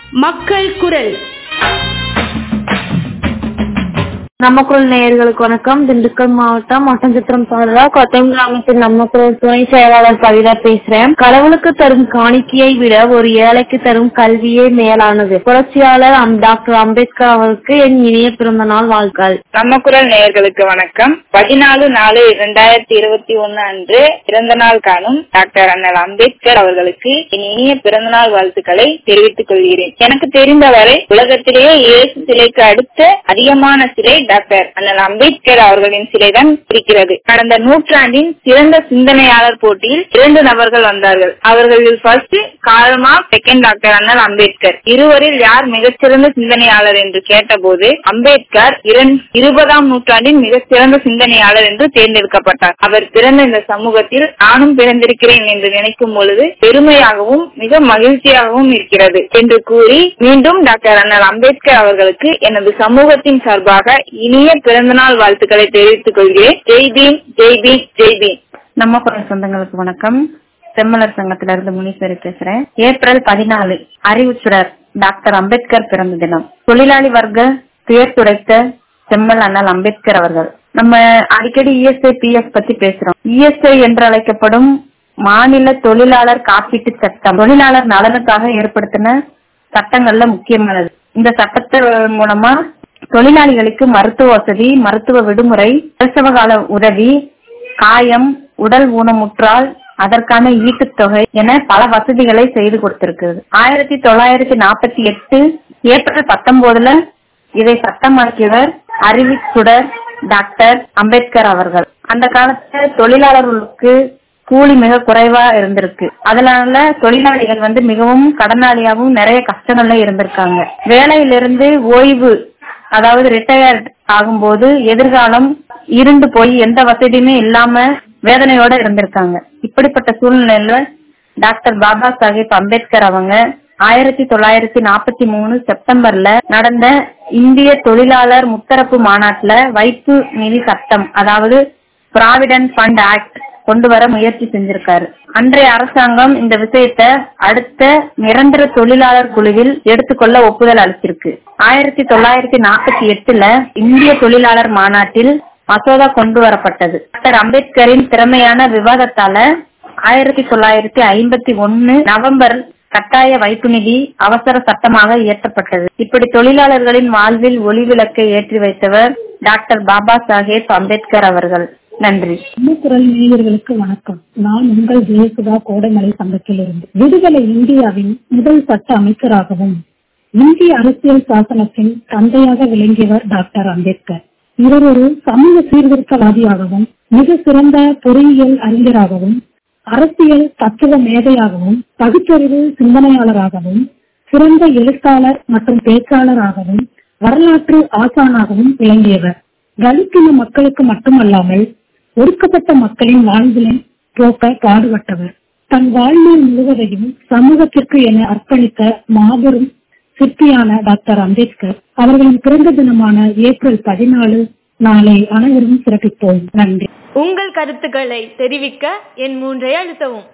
மக்கள் குரல் நம்ம குரல் நேயர்களுக்கு வணக்கம் திண்டுக்கல் மாவட்டம் மட்டஞ்சத்திரம் தாலுகா கொத்தம் கிராமத்தில் நம்ம குரல் துணை செயலாளர் கவிதா பேசுறேன் கடவுளுக்கு தரும் காணிக்கையை விட ஒரு ஏழைக்கு தரும் கல்வியே மேலானது புரட்சியாளர் அம்- டாக்டர் அம்பேத்கர் அவருக்கு என் இனிய பிறந்த நாள் வாழ்த்துக்கள் நம்ம குரல் நேயர்களுக்கு வணக்கம் பதினாலு நாலு இரண்டாயிரத்தி இருபத்தி ஒன்னு அன்று பிறந்த நாள் காணும் டாக்டர் அண்ணல் அம்பேத்கர் அவர்களுக்கு என் இனிய பிறந்த நாள் வாழ்த்துக்களை தெரிவித்துக் கொள்கிறேன் எனக்கு தெரிந்தவரை உலகத்திலேயே இயேசு சிலைக்கு அடுத்த அதிகமான சிலை டாக்டர் அண்ணல் அம்பேத்கர் அவர்களின் சிலைதான் இருக்கிறது கடந்த நூற்றாண்டின் சிறந்த சிந்தனையாளர் போட்டியில் இரண்டு நபர்கள் வந்தார்கள் அவர்களில் ஃபர்ஸ்ட் காலமா செகண்ட் டாக்டர் அண்ணல் அம்பேத்கர் இருவரில் யார் மிகச்சிறந்த சிந்தனையாளர் என்று கேட்டபோது அம்பேத்கர் இரண்- இருபதாம் நூற்றாண்டின் மிகச்சிறந்த சிந்தனையாளர் என்று தேர்ந்தெடுக்கப்பட்டார் அவர் பிறந்த இந்த சமூகத்தில் நானும் பிறந்திருக்கிறேன் என்று நினைக்கும் பொழுது பெருமையாகவும் மிக மகிழ்ச்சியாகவும் இருக்கிறது என்று கூறி மீண்டும் டாக்டர் அண்ணல் அம்பேத்கர் அவர்களுக்கு எனது சமூகத்தின் சார்பாக இனிய பிறந்தநாள் வாழ்த்துக்களை தெரிவித்துக் கொள்கிறேன் ஜெய் பீம் ஜெய் பீம் ஜெய் பீம் நம்ம குரல் சொந்தங்களுக்கு வணக்கம் செம்மலர் சங்கத்துல இருந்து முனீஸ்வரி பேசுறேன் ஏப்ரல் பதினாலு அறிவுச்சுடர் டாக்டர் அம்பேத்கர் பிறந்த தினம் தொழிலாளி வர்க்க துயர் துடைத்த செம்மல் அண்ணல் அம்பேத்கர் அவர்கள் நம்ம அடிக்கடி இஎஸ்ஐ பிஎஃப் பத்தி பேசுறோம் இஎஸ்ஐ என்று அழைக்கப்படும் மாநில தொழிலாளர் காப்பீட்டு சட்டம் தொழிலாளர் நலனுக்காக ஏற்படுத்தின சட்டங்கள்ல முக்கியமானது இந்த சட்டத்து மூலமா தொழிலாளிகளுக்கு மருத்துவ வசதி மருத்துவ விடுமுறை பிரசவ கால உதவி காயம் உடல் ஊனமுற்றால் அதற்கான ஈட்டுத்தொகை என பல வசதிகளை செய்து கொடுத்திருக்கிறது ஆயிரத்தி தொள்ளாயிரத்தி நாற்பத்தி எட்டு ஏப்ரல் பத்தொன்பதுல இதை சட்டமாக்கியவர் அறிவிச்சுடர் டாக்டர் அம்பேத்கர் அவர்கள் அந்த காலத்துல தொழிலாளர்களுக்கு கூலி மிக குறைவா இருந்திருக்கு அதனால தொழிலாளிகள் வந்து மிகவும் கடனாளியாகவும் நிறைய கஷ்டங்கள்ல இருந்திருக்காங்க வேலையிலிருந்து ஓய்வு அதாவது ரிட்டையர்ட் ஆகும்போது எதிர்காலம் இருண்டு போய் எந்த வசதியுமே இல்லாம வேதனையோட இருந்திருக்காங்க இப்படிப்பட்ட சூழ்நிலையில டாக்டர் பாபா சாஹேப் அம்பேத்கர் அவங்க ஆயிரத்தி தொள்ளாயிரத்தி நாற்பத்தி மூணு செப்டம்பர்ல நடந்த இந்திய தொழிலாளர் முத்தரப்பு மாநாட்டுல வைப்பு நிதி சட்டம் அதாவது ப்ராவிடன்ட் ஃபண்ட் ஆக்ட் கொண்டு வர முயற்சி செஞ்சிருக்காரு அன்றைய அரசாங்கம் இந்த விஷயத்தை அடுத்த நிரந்தர தொழிலாளர் குழுவில் எடுத்துக்கொள்ள ஒப்புதல் அளிச்சிருக்கு ஆயிரத்தி தொள்ளாயிரத்தி நாற்பத்தி எட்டுல இந்திய தொழிலாளர் மாநாட்டில் மசோதா கொண்டு வரப்பட்டது டாக்டர் அம்பேத்கரின் திறமையான விவாதத்தால ஆயிரத்தி தொள்ளாயிரத்தி ஐம்பத்தி ஒன்னு நவம்பர் கட்டாய வைப்பு நிதி அவசர சட்டமாக இயற்றப்பட்டது இப்படி தொழிலாளர்களின் வாழ்வில் ஒளி விளக்கை ஏற்றி வைத்தவர் டாக்டர் பாபா சாஹேப் அம்பேத்கர் அவர்கள் நன்றி குரல் நேயர்களுக்கு வணக்கம் நான் உங்கள் ஜெயசுதா கோடைமலை சங்கத்திலிருந்து விடுதலை இந்தியாவின் முதல் சட்ட அமைச்சராகவும் இந்திய அரசியல் சாசனத்தின் தந்தையாக விளங்கியவர் டாக்டர் அம்பேத்கர் இவர் ஒரு சமூக சீர்திருத்தவாதியாகவும் மிக சிறந்த பொறியியல் அறிஞராகவும் அரசியல் தத்துவ மேதையாகவும் பகுத்தறிவு சிந்தனையாளராகவும் சிறந்த எழுத்தாளர் மற்றும் பேச்சாளராகவும் வரலாற்று ஆசானாகவும் விளங்கியவர் தலித்தின மக்களுக்கு மட்டுமல்லாமல் ஒடுக்கப்பட்ட மக்களின் வாழ்விலை போக்க பாடுபட்டவர் தன் வாழ்நாள் முழுவதையும் சமூகத்திற்கு என அர்ப்பணித்த மாபெரும் சிற்பியான டாக்டர் அம்பேத்கர் அவர்களின் பிறந்த தினமான ஏப்ரல் பதினாலு நாளை அனைவரும் சிறப்பிப்போம் நன்றி உங்கள் கருத்துக்களை தெரிவிக்க என் மூன்றை அழுத்தவும்